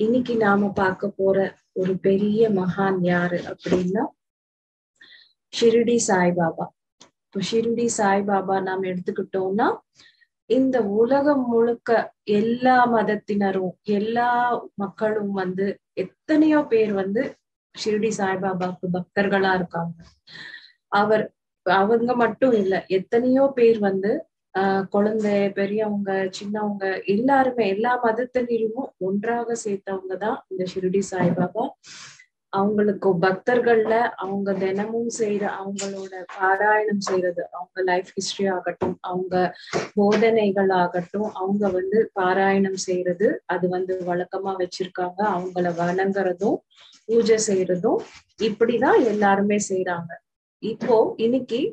இன்னைக்கு நாம பார்க்க போற ஒரு பெரிய மகான் யாரு அப்படின்னா ஷிரடி சாய்பாபா இப்போ ஷிரடி சாய்பாபா நாம் எடுத்துக்கிட்டோம்னா இந்த உலகம் முழுக்க எல்லா மதத்தினரும் எல்லா மக்களும் வந்து எத்தனையோ பேர் வந்து ஷிரடி சாய்பாபாவுக்கு பக்தர்களா இருக்காங்க அவர் அவங்க மட்டும் இல்ல எத்தனையோ பேர் வந்து ஆஹ் குழந்தை பெரியவங்க சின்னவங்க எல்லாருமே எல்லா மதத்தினரும் ஒன்றாக சேர்த்தவங்க தான் இந்த ஷிரடி சாய்பாபா அவங்களுக்கு பக்தர்கள்ல அவங்க தினமும் செய்யற அவங்களோட பாராயணம் செய்யறது அவங்க லைஃப் ஹிஸ்டரி ஆகட்டும் அவங்க போதனைகள் ஆகட்டும் அவங்க வந்து பாராயணம் செய்யறது அது வந்து வழக்கமா வச்சிருக்காங்க அவங்கள வணங்குறதும் பூஜை செய்யறதும் இப்படிதான் எல்லாருமே செய்யறாங்க இப்போ இன்னைக்கு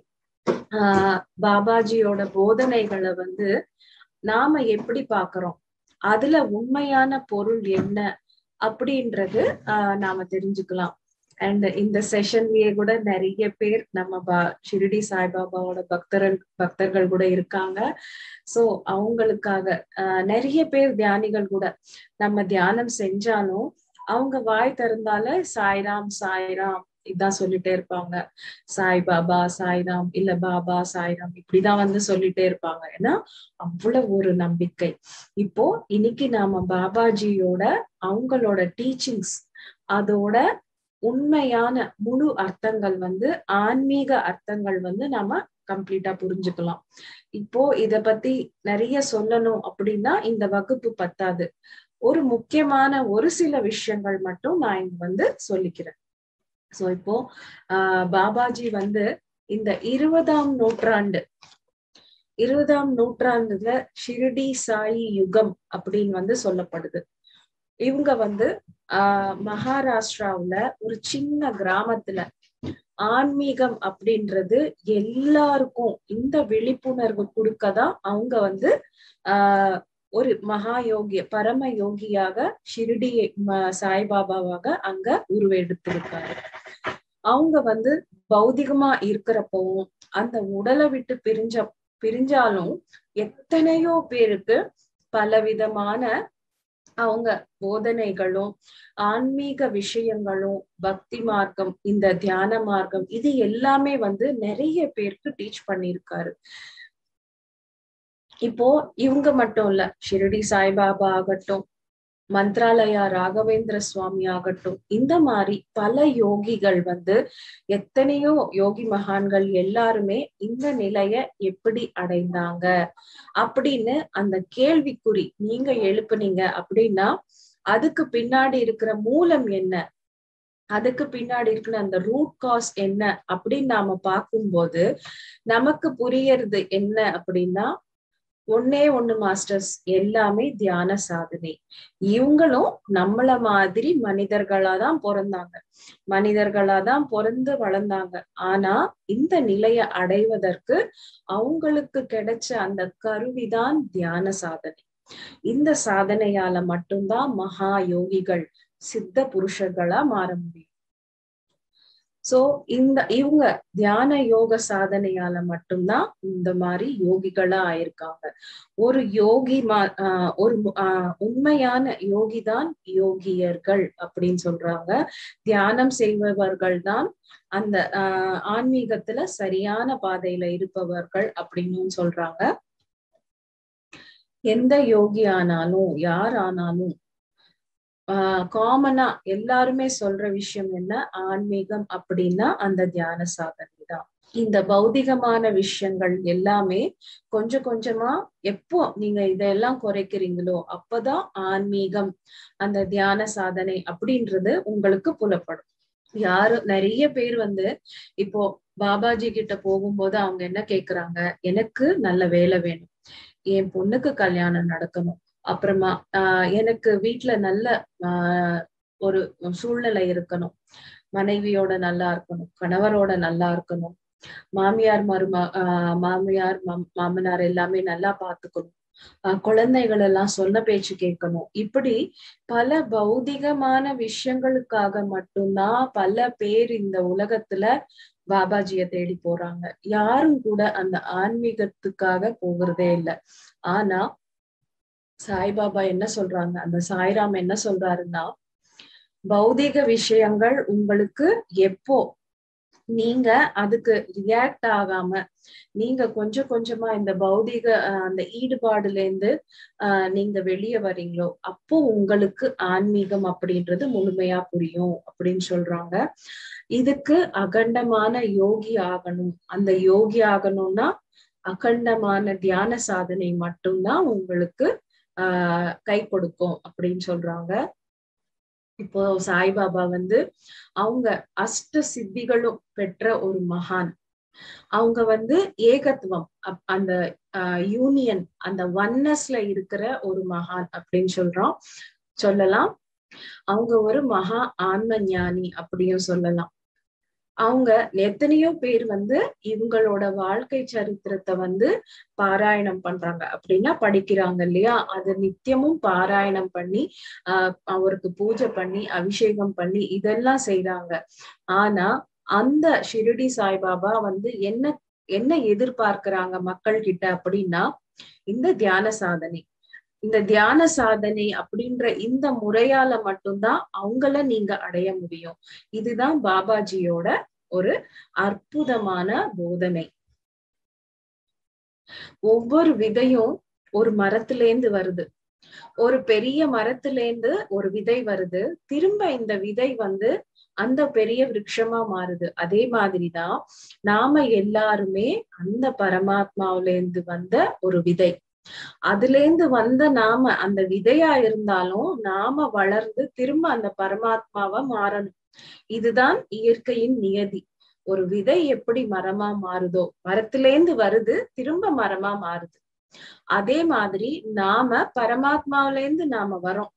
ஆஹ் பாபாஜியோட போதனைகளை வந்து நாம எப்படி பாக்குறோம் அதுல உண்மையான பொருள் என்ன அப்படின்றது ஆஹ் நாம தெரிஞ்சுக்கலாம் அண்ட் இந்த செஷன்லயே கூட நிறைய பேர் நம்ம பா ஷிரடி சாய்பாபாவோட பக்தர்கள் பக்தர்கள் கூட இருக்காங்க சோ அவங்களுக்காக ஆஹ் நிறைய பேர் தியானிகள் கூட நம்ம தியானம் செஞ்சாலும் அவங்க வாய் திறந்தால சாய்ராம் சாய்ராம் இதான் சொல்லிட்டே இருப்பாங்க சாய் பாபா சாய்ராம் இல்ல பாபா சாய்ராம் இப்படிதான் வந்து சொல்லிட்டே இருப்பாங்க ஏன்னா அவ்வளவு ஒரு நம்பிக்கை இப்போ இன்னைக்கு நாம பாபாஜியோட அவங்களோட டீச்சிங்ஸ் அதோட உண்மையான முழு அர்த்தங்கள் வந்து ஆன்மீக அர்த்தங்கள் வந்து நாம கம்ப்ளீட்டா புரிஞ்சுக்கலாம் இப்போ இத பத்தி நிறைய சொல்லணும் அப்படின்னா இந்த வகுப்பு பத்தாது ஒரு முக்கியமான ஒரு சில விஷயங்கள் மட்டும் நான் இங்க வந்து சொல்லிக்கிறேன் சோ இப்போ ஆஹ் பாபாஜி வந்து இந்த இருபதாம் நூற்றாண்டு இருபதாம் நூற்றாண்டுல ஷிரடி சாயி யுகம் அப்படின்னு வந்து சொல்லப்படுது இவங்க வந்து ஆஹ் மகாராஷ்டிராவுல ஒரு சின்ன கிராமத்துல ஆன்மீகம் அப்படின்றது எல்லாருக்கும் இந்த விழிப்புணர்வு கொடுக்கதான் அவங்க வந்து ஆஹ் ஒரு மகா யோகி பரம யோகியாக ஷிரடி சாய்பாபாவாக அங்க உருவெடுத்திருக்காரு அவங்க வந்து பௌதிகமா இருக்கிறப்பவும் அந்த உடலை விட்டு பிரிஞ்ச பிரிஞ்சாலும் எத்தனையோ பேருக்கு பலவிதமான அவங்க போதனைகளும் ஆன்மீக விஷயங்களும் பக்தி மார்க்கம் இந்த தியான மார்க்கம் இது எல்லாமே வந்து நிறைய பேருக்கு டீச் பண்ணியிருக்காரு இப்போ இவங்க மட்டும் இல்ல ஷிரடி சாய்பாபா ஆகட்டும் மந்த்ராலயா ராகவேந்திர சுவாமி ஆகட்டும் இந்த மாதிரி பல யோகிகள் வந்து எத்தனையோ யோகி மகான்கள் எல்லாருமே இந்த நிலைய எப்படி அடைந்தாங்க அப்படின்னு அந்த கேள்விக்குறி நீங்க எழுப்புனீங்க அப்படின்னா அதுக்கு பின்னாடி இருக்கிற மூலம் என்ன அதுக்கு பின்னாடி இருக்கிற அந்த ரூட் காஸ் என்ன அப்படின்னு நாம பார்க்கும்போது நமக்கு புரியறது என்ன அப்படின்னா ஒன்னே ஒண்ணு மாஸ்டர்ஸ் எல்லாமே தியான சாதனை இவங்களும் நம்மள மாதிரி மனிதர்களா தான் பிறந்தாங்க மனிதர்களா தான் பிறந்து வளர்ந்தாங்க ஆனா இந்த நிலைய அடைவதற்கு அவங்களுக்கு கிடைச்ச அந்த கருவிதான் தியான சாதனை இந்த சாதனையால மட்டும்தான் மகா யோகிகள் சித்த புருஷர்களா மாற முடியும் சோ இந்த இவங்க தியான யோக சாதனையால மட்டும்தான் இந்த மாதிரி யோகிகளா ஆயிருக்காங்க ஒரு யோகி மா ஆஹ் ஒரு ஆஹ் உண்மையான யோகிதான் யோகியர்கள் அப்படின்னு சொல்றாங்க தியானம் செய்பவர்கள் தான் அந்த ஆஹ் ஆன்மீகத்துல சரியான பாதையில இருப்பவர்கள் அப்படின்னு சொல்றாங்க எந்த யோகி ஆனாலும் யார் ஆனாலும் ஆஹ் காமனா எல்லாருமே சொல்ற விஷயம் என்ன ஆன்மீகம் அப்படின்னா அந்த தியான சாதனை தான் இந்த பௌதிகமான விஷயங்கள் எல்லாமே கொஞ்சம் கொஞ்சமா எப்போ நீங்க இதெல்லாம் குறைக்கிறீங்களோ அப்பதான் ஆன்மீகம் அந்த தியான சாதனை அப்படின்றது உங்களுக்கு புலப்படும் யாரு நிறைய பேர் வந்து இப்போ பாபாஜி கிட்ட போகும்போது அவங்க என்ன கேக்குறாங்க எனக்கு நல்ல வேலை வேணும் என் பொண்ணுக்கு கல்யாணம் நடக்கணும் அப்புறமா ஆஹ் எனக்கு வீட்டுல நல்ல ஆஹ் ஒரு சூழ்நிலை இருக்கணும் மனைவியோட நல்லா இருக்கணும் கணவரோட நல்லா இருக்கணும் மாமியார் மருமா ஆஹ் மாமியார் மாமனார் எல்லாமே நல்லா பாத்துக்கணும் ஆஹ் குழந்தைகள் எல்லாம் சொன்ன பேச்சு கேட்கணும் இப்படி பல பௌதிகமான விஷயங்களுக்காக மட்டும்தான் பல பேர் இந்த உலகத்துல பாபாஜிய தேடி போறாங்க யாரும் கூட அந்த ஆன்மீகத்துக்காக போகிறதே இல்லை ஆனா சாய்பாபா என்ன சொல்றாங்க அந்த சாய்ராம் என்ன சொல்றாருன்னா பௌதிக விஷயங்கள் உங்களுக்கு எப்போ நீங்க அதுக்கு ரியாக்ட் ஆகாம நீங்க கொஞ்சம் கொஞ்சமா இந்த பௌதிக அந்த ஈடுபாடுல இருந்து ஆஹ் நீங்க வெளியே வரீங்களோ அப்போ உங்களுக்கு ஆன்மீகம் அப்படின்றது முழுமையா புரியும் அப்படின்னு சொல்றாங்க இதுக்கு அகண்டமான யோகி ஆகணும் அந்த யோகி ஆகணும்னா அகண்டமான தியான சாதனை மட்டும்தான் உங்களுக்கு ஆஹ் கை கொடுக்கும் அப்படின்னு சொல்றாங்க இப்போ சாய்பாபா வந்து அவங்க அஷ்ட சித்திகளும் பெற்ற ஒரு மகான் அவங்க வந்து ஏகத்துவம் அந்த யூனியன் அந்த ஒன்னஸ்ல இருக்கிற ஒரு மகான் அப்படின்னு சொல்றோம் சொல்லலாம் அவங்க ஒரு மகா ஆன்ம ஞானி அப்படியும் சொல்லலாம் அவங்க எத்தனையோ பேர் வந்து இவங்களோட வாழ்க்கை சரித்திரத்தை வந்து பாராயணம் பண்றாங்க அப்படின்னா படிக்கிறாங்க இல்லையா அது நித்தியமும் பாராயணம் பண்ணி ஆஹ் அவருக்கு பூஜை பண்ணி அபிஷேகம் பண்ணி இதெல்லாம் செய்யறாங்க ஆனா அந்த ஷிரடி சாய்பாபா வந்து என்ன என்ன எதிர்பார்க்கிறாங்க மக்கள் கிட்ட அப்படின்னா இந்த தியான சாதனை இந்த தியான சாதனை அப்படின்ற இந்த முறையால மட்டும்தான் அவங்கள நீங்க அடைய முடியும் இதுதான் பாபாஜியோட ஒரு அற்புதமான போதனை ஒவ்வொரு விதையும் ஒரு மரத்திலேந்து வருது ஒரு பெரிய மரத்திலேந்து ஒரு விதை வருது திரும்ப இந்த விதை வந்து அந்த பெரிய விருட்சமா மாறுது அதே மாதிரிதான் நாம எல்லாருமே அந்த பரமாத்மாவில இருந்து வந்த ஒரு விதை அதுல இருந்து வந்த நாம அந்த விதையா இருந்தாலும் நாம வளர்ந்து திரும்ப அந்த பரமாத்மாவா மாறணும் இதுதான் இயற்கையின் நியதி ஒரு விதை எப்படி மரமா மாறுதோ மரத்திலேந்து வருது திரும்ப மரமா மாறுது அதே மாதிரி நாம பரமாத்மாவில இருந்து நாம வரோம்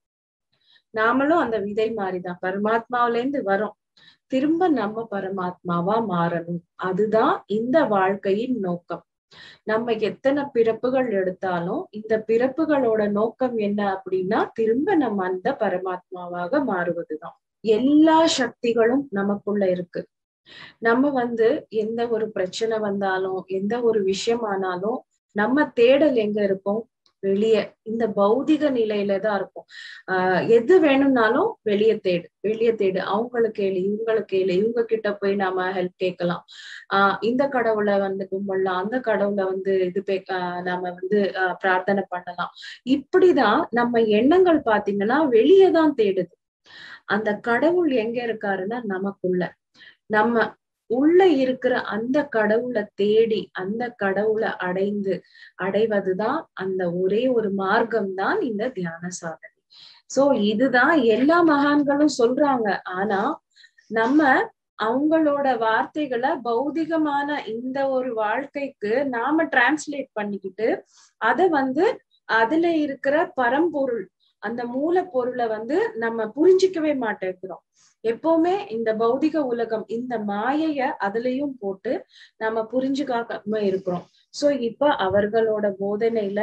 நாமளும் அந்த விதை மாதிரிதான் பரமாத்மாவில இருந்து வரோம் திரும்ப நம்ம பரமாத்மாவா மாறணும் அதுதான் இந்த வாழ்க்கையின் நோக்கம் நம்ம எத்தனை பிறப்புகள் எடுத்தாலும் இந்த பிறப்புகளோட நோக்கம் என்ன அப்படின்னா திரும்ப நம்ம அந்த பரமாத்மாவாக மாறுவதுதான் எல்லா சக்திகளும் நமக்குள்ள இருக்கு நம்ம வந்து எந்த ஒரு பிரச்சனை வந்தாலும் எந்த ஒரு விஷயம் ஆனாலும் நம்ம தேடல் எங்க இருக்கும் வெளியே இந்த பௌதிக நிலையில தான் இருக்கும் ஆஹ் எது வேணும்னாலும் வெளியே தேடு வெளியே தேடு அவங்களுக்கு கேளு இவங்களுக்கு கேளு இவங்க கிட்ட போய் நாம ஹெல்ப் கேட்கலாம் ஆஹ் இந்த கடவுளை வந்து கும்பிடலாம் அந்த கடவுளை வந்து இது பே நாம வந்து ஆஹ் பிரார்த்தனை பண்ணலாம் இப்படிதான் நம்ம எண்ணங்கள் பாத்தீங்கன்னா வெளியே தான் தேடுது அந்த கடவுள் எங்க இருக்காருன்னா நமக்குள்ள நம்ம உள்ள இருக்கிற அந்த கடவுளை தேடி அந்த கடவுளை அடைந்து அடைவதுதான் அந்த ஒரே ஒரு மார்க்கம் தான் இந்த தியான சாதனை சோ இதுதான் எல்லா மகான்களும் சொல்றாங்க ஆனா நம்ம அவங்களோட வார்த்தைகளை பௌதிகமான இந்த ஒரு வாழ்க்கைக்கு நாம டிரான்ஸ்லேட் பண்ணிக்கிட்டு அத வந்து அதுல இருக்கிற பரம்பொருள் அந்த மூலப்பொருளை வந்து நம்ம புரிஞ்சிக்கவே மாட்டேங்கிறோம் எப்பவுமே இந்த பௌதிக உலகம் இந்த மாயைய அதுலயும் போட்டு நம்ம புரிஞ்சுக்காம இருக்கிறோம் சோ இப்ப அவர்களோட போதனையில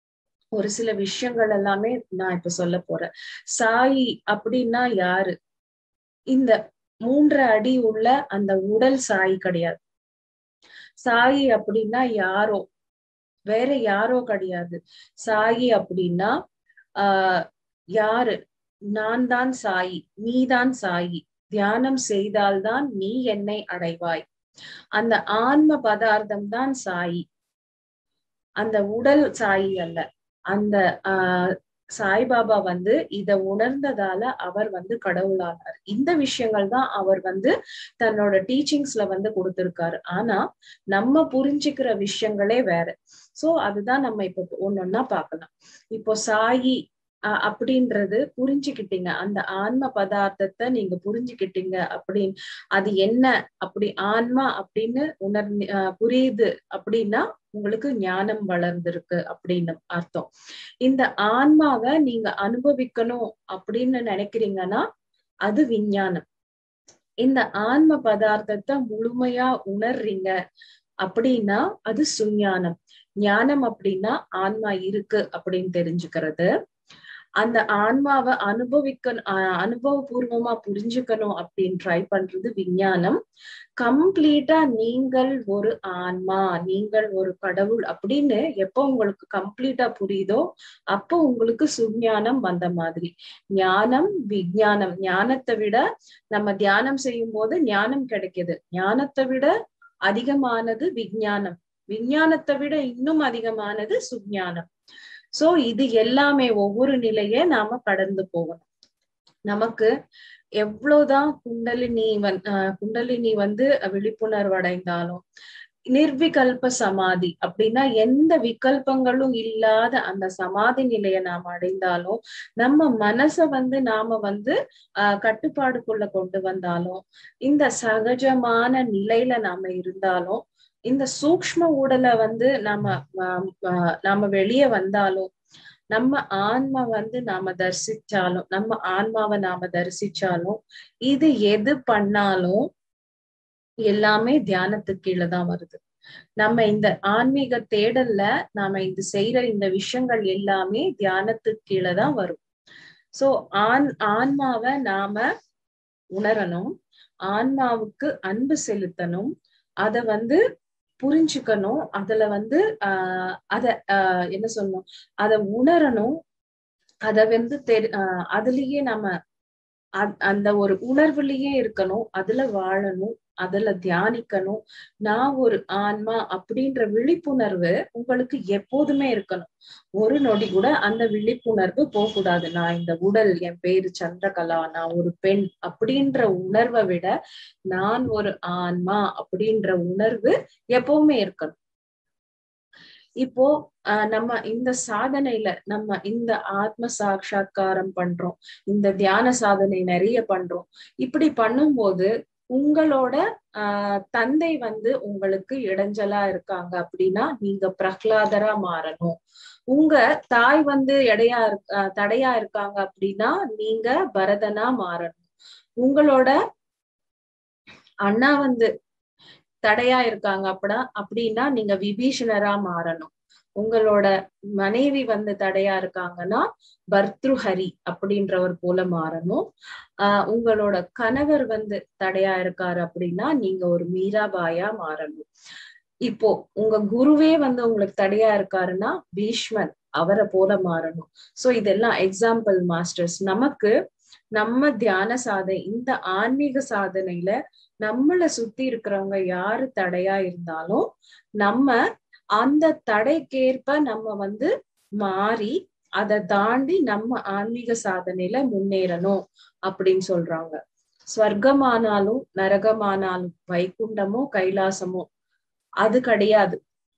ஒரு சில விஷயங்கள் எல்லாமே நான் இப்ப சொல்ல போறேன் சாயி அப்படின்னா யாரு இந்த மூன்று அடி உள்ள அந்த உடல் சாயி கிடையாது சாயி அப்படின்னா யாரோ வேற யாரோ கிடையாது சாயி அப்படின்னா ஆஹ் யாரு நான் தான் சாயி நீதான் சாயி தியானம் செய்தால்தான் நீ என்னை அடைவாய் அந்த ஆன்ம பதார்த்தம் தான் சாயி அந்த உடல் சாயி அல்ல அந்த ஆஹ் சாய்பாபா வந்து இத உணர்ந்ததால அவர் வந்து கடவுளானார் இந்த விஷயங்கள் தான் அவர் வந்து தன்னோட டீச்சிங்ஸ்ல வந்து கொடுத்திருக்காரு ஆனா நம்ம புரிஞ்சுக்கிற விஷயங்களே வேற சோ அதுதான் நம்ம இப்ப ஒன்னொன்னா பார்க்கலாம் இப்போ சாயி அஹ் அப்படின்றது புரிஞ்சுக்கிட்டீங்க அந்த ஆன்ம பதார்த்தத்தை நீங்க புரிஞ்சுக்கிட்டீங்க அப்படின்னு அது என்ன அப்படி ஆன்மா அப்படின்னு உணர் புரியுது அப்படின்னா உங்களுக்கு ஞானம் வளர்ந்திருக்கு அப்படின்னு அர்த்தம் இந்த ஆன்மாவை நீங்க அனுபவிக்கணும் அப்படின்னு நினைக்கிறீங்கன்னா அது விஞ்ஞானம் இந்த ஆன்ம பதார்த்தத்தை முழுமையா உணர்றீங்க அப்படின்னா அது சுஞானம் ஞானம் அப்படின்னா ஆன்மா இருக்கு அப்படின்னு தெரிஞ்சுக்கிறது அந்த ஆன்மாவை அனுபவிக்க அனுபவபூர்வமா புரிஞ்சுக்கணும் அப்படின்னு ட்ரை பண்றது விஞ்ஞானம் கம்ப்ளீட்டா நீங்கள் ஒரு ஆன்மா நீங்கள் ஒரு கடவுள் அப்படின்னு எப்போ உங்களுக்கு கம்ப்ளீட்டா புரியுதோ அப்போ உங்களுக்கு சுஞானம் வந்த மாதிரி ஞானம் விஞ்ஞானம் ஞானத்தை விட நம்ம தியானம் செய்யும் போது ஞானம் கிடைக்குது ஞானத்தை விட அதிகமானது விஞ்ஞானம் விஞ்ஞானத்தை விட இன்னும் அதிகமானது சுஞானம் சோ இது எல்லாமே ஒவ்வொரு நிலைய நாம கடந்து போகணும் நமக்கு எவ்வளவுதான் குண்டலினி வந் குண்டலினி வந்து விழிப்புணர்வு அடைந்தாலும் நிர்விகல்ப சமாதி அப்படின்னா எந்த விகல்பங்களும் இல்லாத அந்த சமாதி நிலைய நாம் அடைந்தாலும் நம்ம மனச வந்து நாம வந்து ஆஹ் கட்டுப்பாடுக்குள்ள கொண்டு வந்தாலும் இந்த சகஜமான நிலையில நாம இருந்தாலும் இந்த சூக்ம உடலை வந்து நம்ம நாம வெளியே வந்தாலும் நம்ம ஆன்மா வந்து நாம தரிசிச்சாலும் நம்ம ஆன்மாவை நாம தரிசிச்சாலும் இது எது பண்ணாலும் எல்லாமே தியானத்துக்கு கீழே தான் வருது நம்ம இந்த ஆன்மீக தேடல்ல நாம இது செய்யற இந்த விஷயங்கள் எல்லாமே தியானத்துக்கு கீழே தான் வரும் சோ ஆண் ஆன்மாவை நாம உணரணும் ஆன்மாவுக்கு அன்பு செலுத்தணும் அத வந்து புரிஞ்சுக்கணும் அதுல வந்து ஆஹ் அத ஆஹ் என்ன சொல்லணும் அத உணரணும் அத வந்து தெரி ஆஹ் அதுலயே நம்ம அந்த ஒரு உணர்வுலயே இருக்கணும் அதுல வாழணும் அதுல தியானிக்கணும் நான் ஒரு ஆன்மா அப்படின்ற விழிப்புணர்வு உங்களுக்கு எப்போதுமே இருக்கணும் ஒரு நொடி கூட அந்த விழிப்புணர்வு போகக்கூடாது நான் இந்த உடல் என் பேரு சந்திரகலா நான் ஒரு பெண் அப்படின்ற உணர்வை விட நான் ஒரு ஆன்மா அப்படின்ற உணர்வு எப்பவுமே இருக்கணும் இப்போ ஆஹ் நம்ம இந்த சாதனையில நம்ம இந்த ஆத்ம சாட்சா்காரம் பண்றோம் இந்த தியான சாதனை நிறைய பண்றோம் இப்படி பண்ணும்போது உங்களோட ஆஹ் தந்தை வந்து உங்களுக்கு இடைஞ்சலா இருக்காங்க அப்படின்னா நீங்க பிரகலாதரா மாறணும் உங்க தாய் வந்து எடையா இருக்க தடையா இருக்காங்க அப்படின்னா நீங்க பரதனா மாறணும் உங்களோட அண்ணா வந்து தடையா இருக்காங்க அப்படின்னா அப்படின்னா நீங்க விபீஷணரா மாறணும் உங்களோட மனைவி வந்து தடையா இருக்காங்கன்னா பர்த்ருஹரி அப்படின்றவர் போல மாறணும் ஆஹ் உங்களோட கணவர் வந்து தடையா இருக்காரு அப்படின்னா நீங்க ஒரு மீராபாயா மாறணும் இப்போ உங்க குருவே வந்து உங்களுக்கு தடையா இருக்காருன்னா பீஷ்மன் அவரை போல மாறணும் சோ இதெல்லாம் எக்ஸாம்பிள் மாஸ்டர்ஸ் நமக்கு நம்ம தியான சாதனை இந்த ஆன்மீக சாதனையில நம்மள சுத்தி இருக்கிறவங்க யாரு தடையா இருந்தாலும் நம்ம அந்த தடைக்கேற்ப நம்ம வந்து மாறி அதை தாண்டி நம்ம ஆன்மீக சாதனையில முன்னேறணும் அப்படின்னு சொல்றாங்க ஸ்வர்க்கமானாலும் நரகமானாலும் வைகுண்டமோ கைலாசமோ அது கிடையாது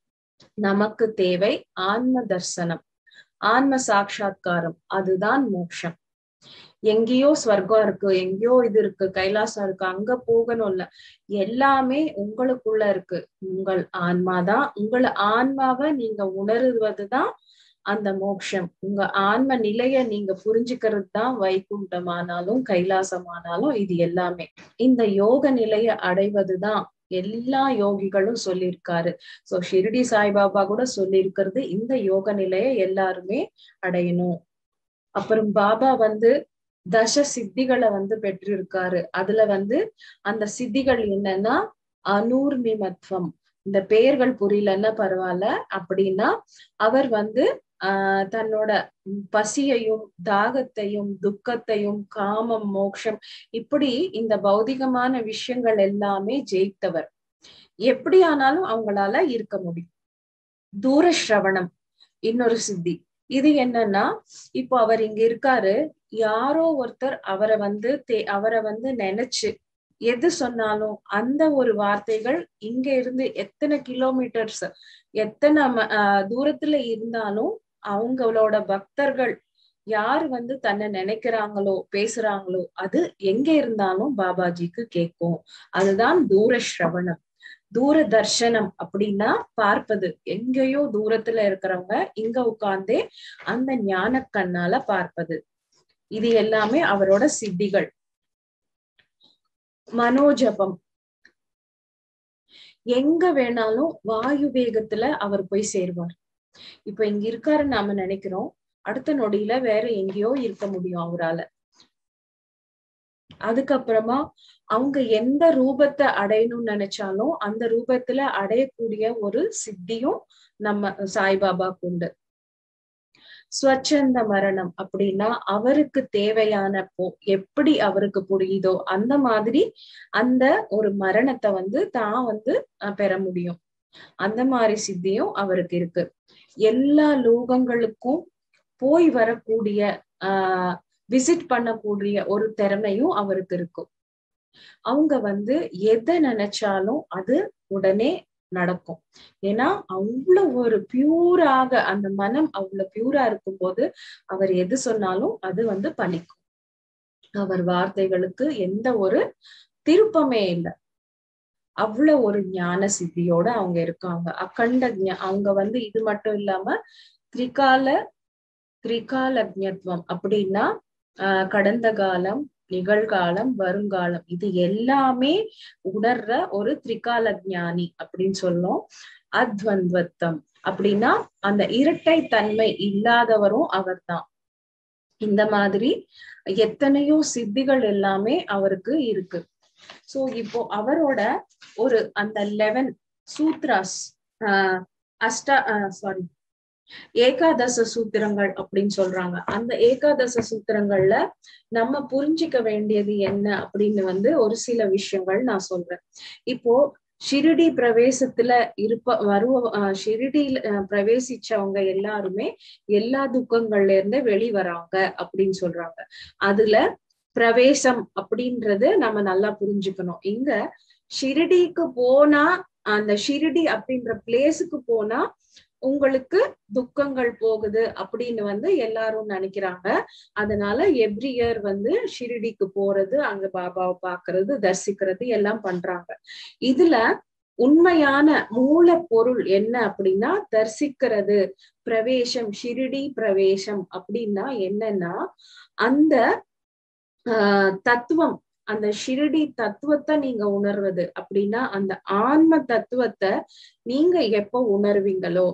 நமக்கு தேவை ஆன்ம தர்சனம் ஆன்ம சாட்சா்காரம் அதுதான் மோட்சம் எங்கேயோ ஸ்வர்க்கம் இருக்கு எங்கேயோ இது இருக்கு கைலாசம் இருக்கு அங்க போகணும் இல்ல எல்லாமே உங்களுக்குள்ள இருக்கு உங்கள் ஆன்மாதான் உங்கள் ஆன்மாவை நீங்க உணருவதுதான் அந்த மோட்சம் உங்க ஆன்ம நிலைய நீங்க புரிஞ்சுக்கிறது தான் வைகுண்டமானாலும் கைலாசமானாலும் இது எல்லாமே இந்த யோக நிலைய அடைவதுதான் எல்லா யோகிகளும் சொல்லியிருக்காரு சோ ஷிரடி சாய்பாபா கூட சொல்லியிருக்கிறது இந்த யோக நிலைய எல்லாருமே அடையணும் அப்புறம் பாபா வந்து தச சித்திகளை வந்து பெற்றிருக்காரு அதுல வந்து அந்த சித்திகள் என்னன்னா அனூர்மிமத்வம் இந்த பெயர்கள் புரியலன்னா பரவாயில்ல அப்படின்னா அவர் வந்து ஆஹ் தன்னோட பசியையும் தாகத்தையும் துக்கத்தையும் காமம் மோக்ஷம் இப்படி இந்த பௌதிகமான விஷயங்கள் எல்லாமே ஜெயித்தவர் எப்படி ஆனாலும் அவங்களால இருக்க முடியும் தூர சிரவணம் இன்னொரு சித்தி இது என்னன்னா இப்போ அவர் இங்க இருக்காரு யாரோ ஒருத்தர் அவரை வந்து தே அவரை வந்து நினைச்சு எது சொன்னாலும் அந்த ஒரு வார்த்தைகள் இங்க இருந்து எத்தனை கிலோமீட்டர்ஸ் எத்தனை தூரத்துல இருந்தாலும் அவங்களோட பக்தர்கள் யார் வந்து தன்னை நினைக்கிறாங்களோ பேசுறாங்களோ அது எங்க இருந்தாலும் பாபாஜிக்கு கேட்கும் அதுதான் தூர சிரவணம் தூர தர்ஷனம் அப்படின்னா பார்ப்பது எங்கேயோ தூரத்துல இருக்கிறவங்க இங்க உட்கார்ந்தே அந்த ஞான கண்ணால பார்ப்பது இது எல்லாமே அவரோட சித்திகள் மனோஜபம் எங்க வேணாலும் வாயு வேகத்துல அவர் போய் சேருவார் இப்ப இங்க இருக்காரு நாம நினைக்கிறோம் அடுத்த நொடியில வேற எங்கேயோ இருக்க முடியும் அவரால அதுக்கப்புறமா அவங்க எந்த ரூபத்தை அடையணும்னு நினைச்சாலும் அந்த ரூபத்துல அடையக்கூடிய ஒரு சித்தியும் நம்ம சாய்பாபாக்கு உண்டு ஸ்வச்சந்த மரணம் அப்படின்னா அவருக்கு தேவையான போ எப்படி அவருக்கு புரியுதோ அந்த மாதிரி அந்த ஒரு மரணத்தை வந்து தான் வந்து பெற முடியும் அந்த மாதிரி சித்தியும் அவருக்கு இருக்கு எல்லா லோகங்களுக்கும் போய் வரக்கூடிய ஆஹ் விசிட் பண்ணக்கூடிய ஒரு திறமையும் அவருக்கு இருக்கும் அவங்க வந்து எதை நினைச்சாலும் அது உடனே நடக்கும் ஏன்னா அவ்வளவு ஒரு பியூராக அந்த மனம் அவ்வளவு பியூரா இருக்கும் போது அவர் எது சொன்னாலும் அது வந்து பணிக்கும் அவர் வார்த்தைகளுக்கு எந்த ஒரு திருப்பமே இல்லை அவ்வளவு ஒரு ஞான சித்தியோட அவங்க இருக்காங்க அக்கண்ட அவங்க வந்து இது மட்டும் இல்லாம திரிகால திரிகாலஜத்வம் அப்படின்னா ஆஹ் கடந்த காலம் நிகழ்காலம் வருங்காலம் இது எல்லாமே உணர்ற ஒரு திரிகால ஞானி அப்படின்னு சொல்லும் அத்வந்த்வத்தம் அப்படின்னா அந்த இரட்டை தன்மை இல்லாதவரும் அவர்தான் இந்த மாதிரி எத்தனையோ சித்திகள் எல்லாமே அவருக்கு இருக்கு சோ இப்போ அவரோட ஒரு அந்த லெவன் சூத்ராஸ் ஆஹ் அஷ்டா சாரி ஏகாதச சூத்திரங்கள் அப்படின்னு சொல்றாங்க அந்த ஏகாதச சூத்திரங்கள்ல நம்ம புரிஞ்சிக்க வேண்டியது என்ன அப்படின்னு வந்து ஒரு சில விஷயங்கள் நான் சொல்றேன் இப்போ ஷிரிடி பிரவேசத்துல இருப்ப வருவ ஷிரிடியில பிரவேசிச்சவங்க எல்லாருமே எல்லா துக்கங்கள்ல இருந்து வெளிவராங்க அப்படின்னு சொல்றாங்க அதுல பிரவேசம் அப்படின்றது நம்ம நல்லா புரிஞ்சுக்கணும் இங்க ஷிரிடிக்கு போனா அந்த ஷிரிடி அப்படின்ற பிளேஸுக்கு போனா உங்களுக்கு துக்கங்கள் போகுது அப்படின்னு வந்து எல்லாரும் நினைக்கிறாங்க அதனால எவ்ரி இயர் வந்து ஷிரிடிக்கு போறது அங்க பாபாவை பாக்குறது தரிசிக்கிறது எல்லாம் பண்றாங்க இதுல உண்மையான மூல பொருள் என்ன அப்படின்னா தரிசிக்கிறது பிரவேசம் ஷிரிடி பிரவேசம் அப்படின்னா என்னன்னா அந்த ஆஹ் தத்துவம் அந்த ஷிரடி தத்துவத்தை நீங்க உணர்வது அப்படின்னா அந்த ஆன்ம தத்துவத்தை நீங்க எப்போ உணர்வீங்களோ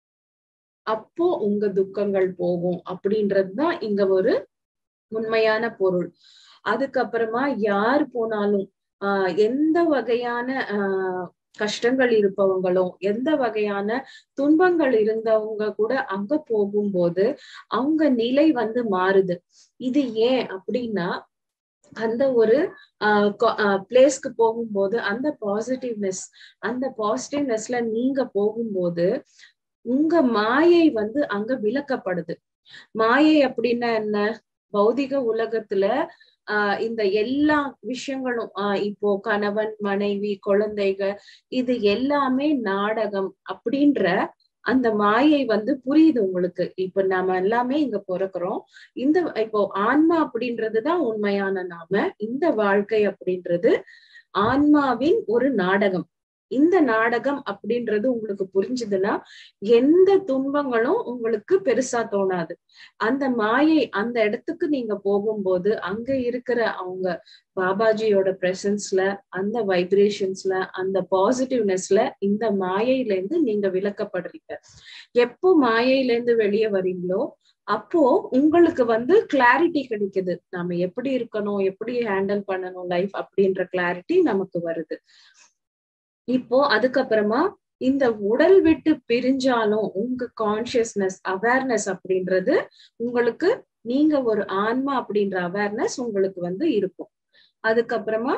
அப்போ உங்க துக்கங்கள் போகும் அப்படின்றதுதான் இங்க ஒரு உண்மையான பொருள் அதுக்கப்புறமா யார் போனாலும் ஆஹ் எந்த வகையான ஆஹ் கஷ்டங்கள் இருப்பவங்களும் எந்த வகையான துன்பங்கள் இருந்தவங்க கூட அங்க போகும்போது அவங்க நிலை வந்து மாறுது இது ஏன் அப்படின்னா அந்த ஒரு பிளேஸ்க்கு போகும்போது அந்த பாசிட்டிவ்னஸ் அந்த பாசிட்டிவ்னஸ்ல நீங்க போகும்போது உங்க மாயை வந்து அங்க விளக்கப்படுது மாயை அப்படின்னா என்ன பௌதிக உலகத்துல ஆஹ் இந்த எல்லா விஷயங்களும் ஆஹ் இப்போ கணவன் மனைவி குழந்தைக இது எல்லாமே நாடகம் அப்படின்ற அந்த மாயை வந்து புரியுது உங்களுக்கு இப்ப நாம எல்லாமே இங்க பிறக்கிறோம் இந்த இப்போ ஆன்மா அப்படின்றதுதான் உண்மையான நாம இந்த வாழ்க்கை அப்படின்றது ஆன்மாவின் ஒரு நாடகம் இந்த நாடகம் அப்படின்றது உங்களுக்கு புரிஞ்சுதுன்னா எந்த துன்பங்களும் உங்களுக்கு பெருசா தோணாது அந்த மாயை அந்த இடத்துக்கு நீங்க போகும்போது அங்க இருக்கிற அவங்க பாபாஜியோட பிரசன்ஸ்ல அந்த வைப்ரேஷன்ஸ்ல அந்த பாசிட்டிவ்னஸ்ல இந்த மாயையில இருந்து நீங்க விளக்கப்படுறீங்க எப்போ மாயையில இருந்து வெளியே வரீங்களோ அப்போ உங்களுக்கு வந்து கிளாரிட்டி கிடைக்குது நாம எப்படி இருக்கணும் எப்படி ஹேண்டில் பண்ணணும் லைஃப் அப்படின்ற கிளாரிட்டி நமக்கு வருது இப்போ அதுக்கப்புறமா இந்த உடல் விட்டு பிரிஞ்சாலும் உங்க கான்சியஸ்னஸ் அவேர்னஸ் அப்படின்றது உங்களுக்கு நீங்க ஒரு ஆன்மா அப்படின்ற அவேர்னஸ் உங்களுக்கு வந்து இருக்கும் அதுக்கப்புறமா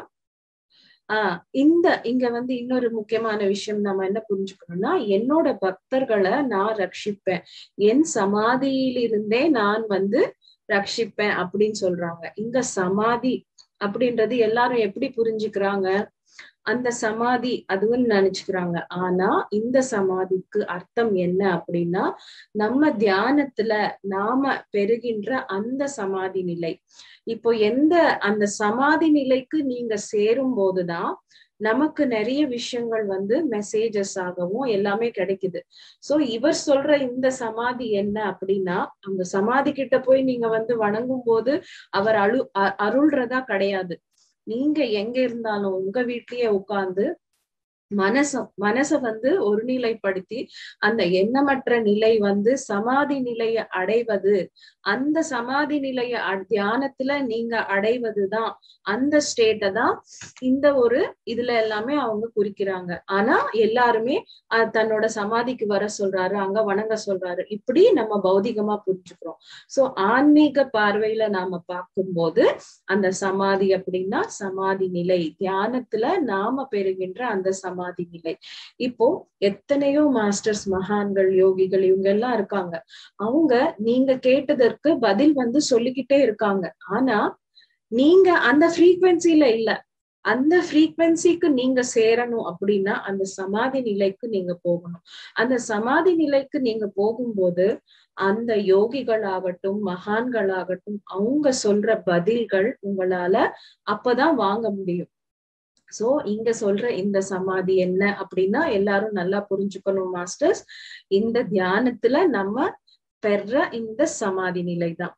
ஆஹ் இந்த இங்க வந்து இன்னொரு முக்கியமான விஷயம் நம்ம என்ன புரிஞ்சுக்கணும்னா என்னோட பக்தர்களை நான் ரட்சிப்பேன் என் சமாதியிலிருந்தே நான் வந்து ரட்சிப்பேன் அப்படின்னு சொல்றாங்க இங்க சமாதி அப்படின்றது எல்லாரும் எப்படி புரிஞ்சுக்கிறாங்க அந்த சமாதி அதுவும் நினைச்சுக்கிறாங்க ஆனா இந்த சமாதிக்கு அர்த்தம் என்ன அப்படின்னா நம்ம தியானத்துல நாம பெறுகின்ற அந்த சமாதி நிலை இப்போ எந்த அந்த சமாதி நிலைக்கு நீங்க சேரும் போதுதான் நமக்கு நிறைய விஷயங்கள் வந்து மெசேஜஸ் ஆகவும் எல்லாமே கிடைக்குது சோ இவர் சொல்ற இந்த சமாதி என்ன அப்படின்னா அந்த சமாதி கிட்ட போய் நீங்க வந்து வணங்கும் போது அவர் அழு அருள்றதா கிடையாது நீங்க எங்க இருந்தாலும் உங்க வீட்லயே உட்கார்ந்து மனச மனச வந்து ஒருநிலைப்படுத்தி அந்த எண்ணமற்ற நிலை வந்து சமாதி நிலையை அடைவது அந்த சமாதி நிலைய தியானத்துல நீங்க அடைவதுதான் அந்த ஸ்டேட்டை தான் இந்த ஒரு இதுல எல்லாமே அவங்க குறிக்கிறாங்க ஆனா எல்லாருமே தன்னோட சமாதிக்கு வர சொல்றாரு அங்க வணங்க சொல்றாரு இப்படி நம்ம பௌதிகமா புரிஞ்சுக்கிறோம் சோ ஆன்மீக பார்வையில நாம பார்க்கும்போது அந்த சமாதி அப்படின்னா சமாதி நிலை தியானத்துல நாம பெறுகின்ற அந்த சமாதி நிலை இப்போ எத்தனையோ மாஸ்டர்ஸ் மகான்கள் யோகிகள் இவங்க எல்லாம் இருக்காங்க அவங்க நீங்க கேட்டதற்கு பதில் வந்து சொல்லிக்கிட்டே இருக்காங்க ஆனா நீங்க அந்த ஃப்ரீக்வன்சில இல்ல அந்த ஃப்ரீக்வன்சிக்கு நீங்க சேரணும் அப்படின்னா அந்த சமாதி நிலைக்கு நீங்க போகணும் அந்த சமாதி நிலைக்கு நீங்க போகும்போது அந்த யோகிகள் ஆகட்டும் மகான்கள் ஆகட்டும் அவங்க சொல்ற பதில்கள் உங்களால அப்பதான் வாங்க முடியும் சோ இங்க சொல்ற இந்த சமாதி என்ன அப்படின்னா எல்லாரும் நல்லா புரிஞ்சுக்கணும் மாஸ்டர்ஸ் இந்த தியானத்துல நம்ம பெற இந்த சமாதி நிலை தான்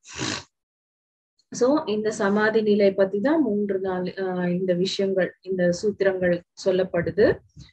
சோ இந்த சமாதி நிலை பத்தி தான் மூன்று நாள் ஆஹ் இந்த விஷயங்கள் இந்த சூத்திரங்கள் சொல்லப்படுது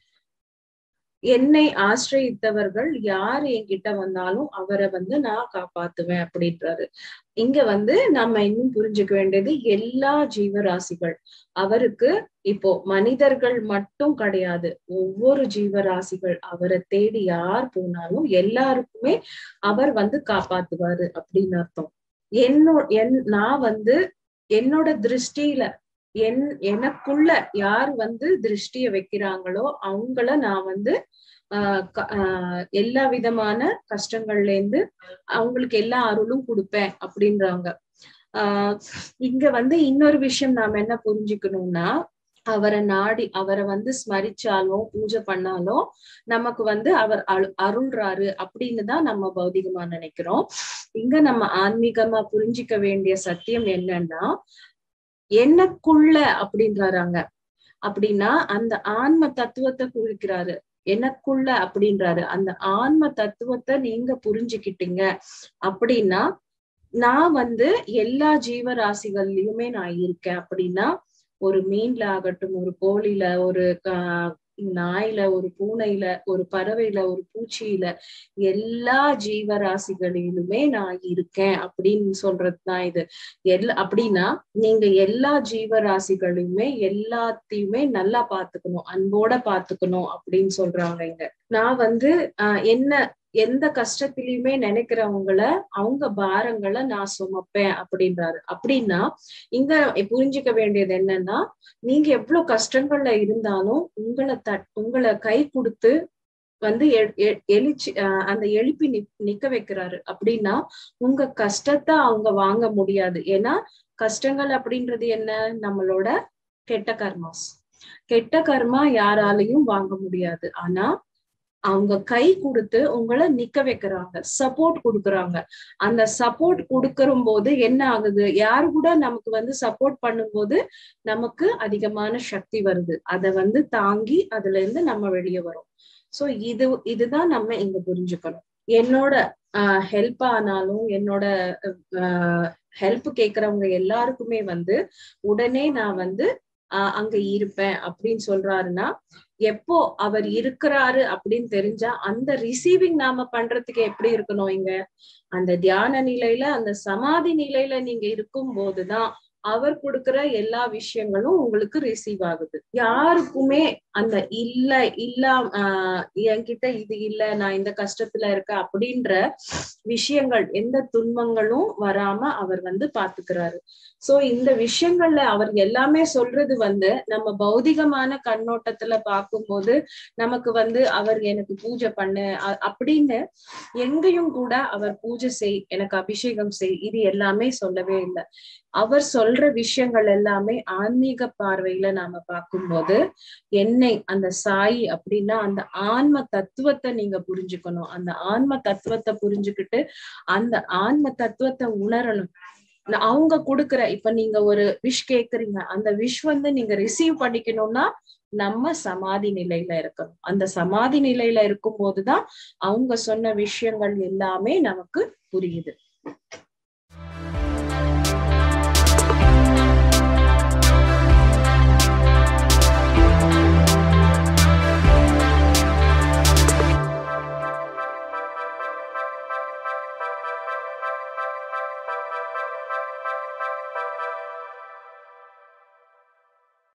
என்னை ஆசிரியத்தவர்கள் யார் என்கிட்ட வந்தாலும் அவரை வந்து நான் காப்பாத்துவேன் அப்படின்றாரு இங்க வந்து நம்ம இன்னும் புரிஞ்சுக்க வேண்டியது எல்லா ஜீவராசிகள் அவருக்கு இப்போ மனிதர்கள் மட்டும் கிடையாது ஒவ்வொரு ஜீவராசிகள் அவரை தேடி யார் போனாலும் எல்லாருக்குமே அவர் வந்து காப்பாத்துவாரு அப்படின்னு அர்த்தம் என்னோ என் நான் வந்து என்னோட திருஷ்டியில என் எனக்குள்ள யார் வந்து திருஷ்டிய வைக்கிறாங்களோ அவங்கள நான் வந்து ஆஹ் எல்லா விதமான கஷ்டங்கள்ல இருந்து அவங்களுக்கு எல்லா அருளும் கொடுப்பேன் அப்படின்றாங்க ஆஹ் இங்க வந்து இன்னொரு விஷயம் நாம என்ன புரிஞ்சுக்கணும்னா அவரை நாடி அவரை வந்து ஸ்மரிச்சாலோ பூஜை பண்ணாலோ நமக்கு வந்து அவர் அரு அருள்றாரு அப்படின்னு தான் நம்ம பௌதிகமா நினைக்கிறோம் இங்க நம்ம ஆன்மீகமா புரிஞ்சிக்க வேண்டிய சத்தியம் என்னன்னா எனக்குள்ள அப்படின்றாராங்க அப்படின்னா அந்த ஆன்ம தத்துவத்தை குறிக்கிறாரு எனக்குள்ள அப்படின்றாரு அந்த ஆன்ம தத்துவத்தை நீங்க புரிஞ்சுக்கிட்டீங்க அப்படின்னா நான் வந்து எல்லா ஜீவராசிகள்லயுமே நான் இருக்கேன் அப்படின்னா ஒரு மீன்ல ஆகட்டும் ஒரு கோழில ஒரு நாயில ஒரு பூனையில ஒரு பறவையில ஒரு பூச்சியில எல்லா ஜீவராசிகளிலுமே நான் இருக்கேன் அப்படின்னு சொல்றதுதான் இது எல்லா அப்படின்னா நீங்க எல்லா ஜீவராசிகளையுமே எல்லாத்தையுமே நல்லா பாத்துக்கணும் அன்போட பாத்துக்கணும் அப்படின்னு சொல்றாங்க இங்க நான் வந்து ஆஹ் என்ன எந்த கஷ்டத்திலயுமே நினைக்கிறவங்கள அவங்க பாரங்களை நான் சுமப்பேன் அப்படின்றாரு அப்படின்னா இங்க புரிஞ்சுக்க வேண்டியது என்னன்னா நீங்க எவ்வளவு கஷ்டங்கள்ல இருந்தாலும் உங்களை த உங்களை கை கொடுத்து வந்து எழுச்சி அந்த எழுப்பி நி நிக்க வைக்கிறாரு அப்படின்னா உங்க கஷ்டத்தை அவங்க வாங்க முடியாது ஏன்னா கஷ்டங்கள் அப்படின்றது என்ன நம்மளோட கெட்ட கர்மாஸ் கெட்ட கர்மா யாராலையும் வாங்க முடியாது ஆனா அவங்க கை கொடுத்து உங்களை நிக்க வைக்கிறாங்க சப்போர்ட் கொடுக்குறாங்க அந்த சப்போர்ட் கொடுக்கற போது என்ன ஆகுது யாரு கூட நமக்கு வந்து சப்போர்ட் பண்ணும்போது நமக்கு அதிகமான சக்தி வருது அதை வந்து தாங்கி அதுல இருந்து நம்ம வெளியே வரோம் சோ இது இதுதான் நம்ம இங்க புரிஞ்சுக்கணும் என்னோட ஆஹ் ஹெல்ப் ஆனாலும் என்னோட ஹெல்ப் கேக்குறவங்க எல்லாருக்குமே வந்து உடனே நான் வந்து ஆஹ் அங்க இருப்பேன் அப்படின்னு சொல்றாருன்னா எப்போ அவர் இருக்கிறாரு அப்படின்னு தெரிஞ்சா அந்த ரிசீவிங் நாம பண்றதுக்கு எப்படி இருக்கணும் இங்க அந்த தியான நிலையில அந்த சமாதி நிலையில நீங்க இருக்கும் போதுதான் அவர் கொடுக்கிற எல்லா விஷயங்களும் உங்களுக்கு ரிசீவ் ஆகுது யாருக்குமே அந்த இல்ல இல்ல ஆஹ் என்கிட்ட இது இல்ல நான் இந்த கஷ்டத்துல இருக்கேன் அப்படின்ற விஷயங்கள் எந்த துன்பங்களும் வராம அவர் வந்து பாத்துக்கிறாரு சோ இந்த விஷயங்கள்ல அவர் எல்லாமே சொல்றது வந்து நம்ம பௌதிகமான கண்ணோட்டத்துல பார்க்கும்போது நமக்கு வந்து அவர் எனக்கு பூஜை பண்ணு அப்படின்னு எங்கேயும் கூட அவர் பூஜை செய் எனக்கு அபிஷேகம் செய் இது எல்லாமே சொல்லவே இல்லை அவர் சொல்ற விஷயங்கள் எல்லாமே ஆன்மீக பார்வையில நாம பார்க்கும்போது என்னை அந்த சாய் அப்படின்னா அந்த ஆன்ம தத்துவத்தை நீங்க புரிஞ்சுக்கணும் அந்த ஆன்ம தத்துவத்தை புரிஞ்சுக்கிட்டு அந்த ஆன்ம தத்துவத்தை உணரணும் அவங்க கொடுக்குற இப்ப நீங்க ஒரு விஷ் கேக்குறீங்க அந்த விஷ் வந்து நீங்க ரிசீவ் பண்ணிக்கணும்னா நம்ம சமாதி நிலையில இருக்கணும் அந்த சமாதி நிலையில இருக்கும் போதுதான் அவங்க சொன்ன விஷயங்கள் எல்லாமே நமக்கு புரியுது